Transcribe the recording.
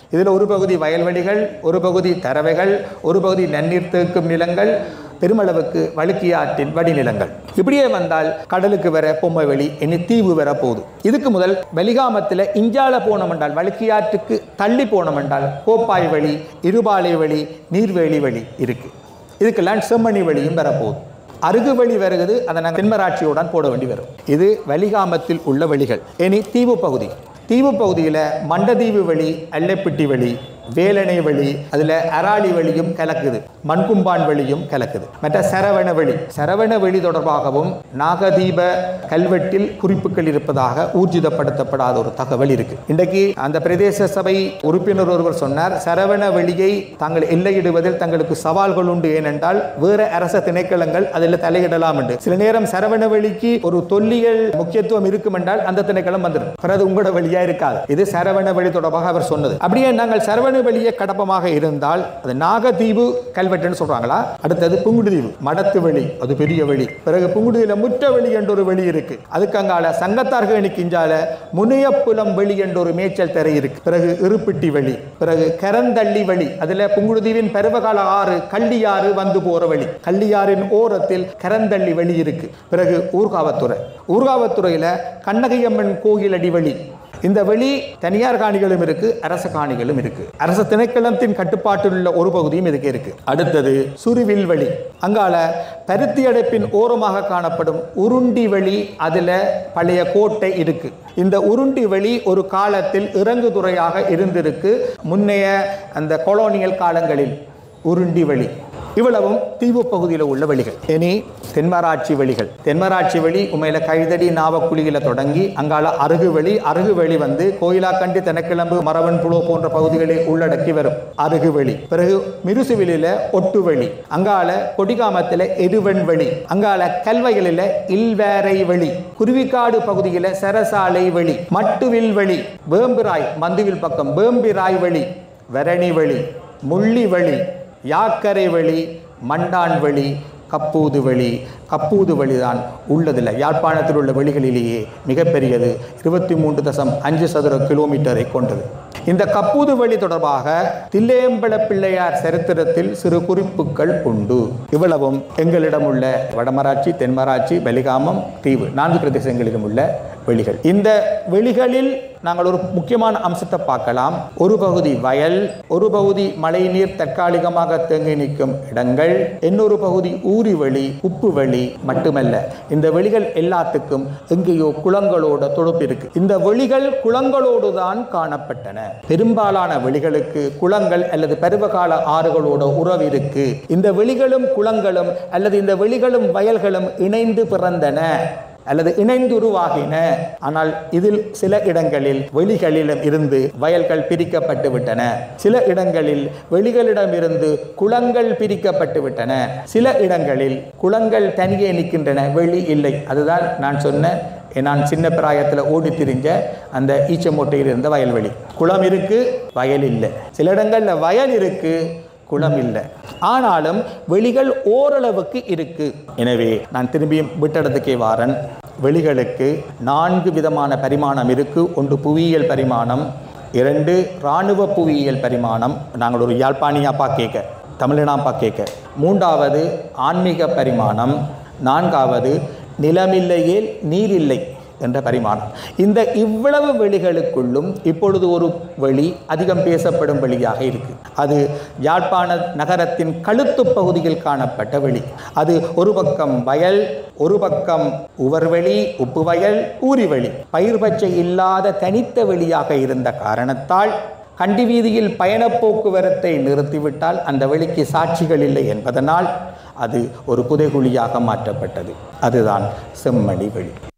இதில் ஒரு பகுதி வயல்வெளிகள் ஒரு பகுதி தரவைகள் ஒரு பகுதி நன்னீர் தேக்கும் நிலங்கள் பெருமளவுக்கு வழுக்கியாற்றின் வடிநிலங்கள் இப்படியே வந்தால் கடலுக்கு வர பொம்மை வெளி இனி தீவு வர போகுது இதுக்கு முதல் வெளிகாமத்தில் இஞ்சால போனோம் என்றால் வழுக்கியாற்றுக்கு தள்ளி போனோம் என்றால் கோப்பாய் வழி இருபாலை வழி நீர்வேலி வழி இருக்கு இதுக்கெல்லாம் செம்மணி வழியும் வரப்போகுது அருகு வழி வருகிறது அதை நாங்கள் தென்மராட்சியுடன் போட வேண்டி வரும் இது வலிகாமத்தில் உள்ள வழிகள் இனி தீவு பகுதி தீவு பகுதியில் மண்டதீவு வழி அல்லைப்பிட்டி வழி வேலணை வழி அதில் அராளி வழியும் கலக்குது மண்கும்பான் வழியும் கலக்குது மற்ற சரவண வழி சரவண வழி தொடர்பாகவும் நாகதீப கல்வெட்டில் குறிப்புகள் இருப்பதாக ஊர்ஜிதப்படுத்தப்படாத ஒரு தகவல் இருக்கு இன்றைக்கு அந்த பிரதேச சபை உறுப்பினர் ஒருவர் சொன்னார் சரவண வெளியை தாங்கள் எல்லையிடுவதில் தங்களுக்கு சவால்கள் உண்டு ஏனென்றால் வேற அரச திணைக்களங்கள் அதில் தலையிடலாம் என்று சில நேரம் சரவண வெளிக்கு ஒரு தொல்லியல் முக்கியத்துவம் இருக்கும் என்றால் அந்த திணைக்களம் வந்துடும் பிறகு உங்களோட வழியா இருக்காது இது சரவண வழி தொடர்பாக அவர் சொன்னது அப்படியே நாங்கள் சரவண வெளியே கடப்பமாக இருந்தால் அது நாகதீவு கல்வெட்டுன்னு சொல்றாங்களா அடுத்தது புங்குடுதீவு மடத்து வெளி அது பெரிய வெளி பிறகு புங்குடுதியில முற்ற வெளி என்ற ஒரு வெளி இருக்கு அதுக்கு அங்கால சங்கத்தார்கள் கிஞ்சால முனையப்புலம் வெளி என்ற ஒரு மேய்ச்சல் திரை இருக்கு பிறகு இருப்பிட்டி வெளி பிறகு கரந்தள்ளி வழி அதுல புங்குடுதீவின் பருவகால ஆறு கள்ளியாறு வந்து போற வழி கள்ளியாறின் ஓரத்தில் கரந்தள்ளி வழி இருக்கு பிறகு ஊர்காவத்துறை ஊர்காவத்துறையில கண்ணகையம்மன் கோயில் அடி வழி இந்த வெளி தனியார் காணிகளும் இருக்கு அரச காணிகளும் இருக்கு அரச திணைக்களத்தின் கட்டுப்பாட்டில் உள்ள ஒரு பகுதியும் இதுக்கு இருக்கு அடுத்தது சுருவில் வழி அங்கால பருத்தி அடைப்பின் ஓரமாக காணப்படும் உருண்டி வழி அதுல பழைய கோட்டை இருக்கு இந்த உருண்டி வழி ஒரு காலத்தில் இறங்குதுறையாக இருந்திருக்கு முன்னைய அந்த கொலோனியல் காலங்களில் உருண்டி வழி இவ்வளவும் தீவு பகுதியில் உள்ள வழிகள் இனி தென்மராட்சி வழிகள் தென்மராட்சி வழி உண்மையில கைதடி நாவக்குழியில தொடங்கி அங்கால அருகு வழி அருகு வழி வந்து கோயிலாக்கண்டி தெனக்கிழம்பு மரவன் புலோ போன்ற பகுதிகளை உள்ளடக்கி வரும் அருகு வழி பிறகு மிருசுவிலில ஒட்டு வழி அங்கால கொடிகாமத்தில் எருவன் வழி அங்கால கல்வயலில் இல்வேரை வழி குருவிக்காடு பகுதியில் சரசாலை வழி மட்டுவில் வழி வேம்பிராய் மந்துவில் பக்கம் வேம்பிராய் வழி வெரணி வழி முள்ளி வழி யாக்கரை வழி மண்டான் வழி கப்பூது வழி கப்பூது வழிதான் உள்ளதில்லை யாழ்ப்பாணத்தில் உள்ள வெளிகளிலேயே மிகப்பெரியது இருபத்தி மூன்று தசம் அஞ்சு சதுர கிலோமீட்டரை கொண்டது இந்த கப்பூது வழி தொடர்பாக தில்லேம்பல பிள்ளையார் சரித்திரத்தில் சிறு குறிப்புகள் உண்டு இவ்வளவும் எங்களிடம் உள்ள வடமராட்சி தென்மராட்சி பலிகாமம் தீவு நான்கு பிரதேசங்களிலும் உள்ள வெளிகள் இந்த வெளிகளில் நாங்கள் ஒரு முக்கியமான அம்சத்தை பார்க்கலாம் ஒரு பகுதி வயல் ஒரு பகுதி மழைநீர் தற்காலிகமாக தேங்கி நிற்கும் இடங்கள் இன்னொரு பகுதி ஊரி வழி உப்பு வழி மட்டுமல்ல இந்த வெளிகள் எல்லாத்துக்கும் எங்கேயோ குளங்களோட தொடர்பு இருக்கு இந்த வெளிகள் குளங்களோடு தான் காணப்பட்டன பெரும்பாலான வெளிகளுக்கு குளங்கள் அல்லது பருவகால ஆறுகளோட உறவு இருக்கு இந்த வெளிகளும் குளங்களும் அல்லது இந்த வெளிகளும் வயல்களும் இணைந்து பிறந்தன அல்லது இணைந்து உருவாகின ஆனால் இதில் சில இடங்களில் வெளிகளிலும் இருந்து வயல்கள் பிரிக்கப்பட்டு விட்டன சில இடங்களில் வெளிகளிடம் இருந்து குளங்கள் பிரிக்கப்பட்டு விட்டன சில இடங்களில் குளங்கள் தனியே நிற்கின்றன வெளி இல்லை அதுதான் நான் சொன்ன நான் சின்ன பிராயத்தில் ஓடி திரிஞ்ச அந்த ஈச்சமோட்டையில் இருந்த வயல்வெளி குளம் இருக்கு வயல் இல்லை சில இடங்களில் வயல் இருக்கு குளம் இல்லை ஆனாலும் வெளிகள் ஓரளவுக்கு இருக்கு எனவே நான் திரும்பியும் விட்டடத்துக்கே வாரன் வெளிகளுக்கு நான்கு விதமான பரிமாணம் இருக்கு ஒன்று புவியியல் பரிமாணம் இரண்டு இராணுவ புவியியல் பரிமாணம் நாங்கள் ஒரு யாழ்ப்பாணியாப்பா கேட்க தமிழினாப்பா கேட்க மூன்றாவது ஆன்மீக பரிமாணம் நான்காவது நிலமில்லையே நீரில்லை என்ற பரிமாணம் இந்த இவ்வளவு வெளிகளுக்குள்ளும் இப்பொழுது ஒரு வெளி அதிகம் பேசப்படும் வெளியாக இருக்கு அது யாழ்ப்பாண நகரத்தின் கழுத்து பகுதியில் காணப்பட்ட வெளி அது ஒரு பக்கம் வயல் ஒரு பக்கம் உவர்வெளி உப்பு வயல் ஊரிவெளி பயிர் பச்சை இல்லாத தனித்த வெளியாக இருந்த காரணத்தால் கண்டி வீதியில் பயணப் போக்குவரத்தை நிறுத்திவிட்டால் அந்த வெளிக்கு சாட்சிகள் இல்லை என்பதனால் அது ஒரு புதைகுழியாக மாற்றப்பட்டது அதுதான் செம்மணி வெளி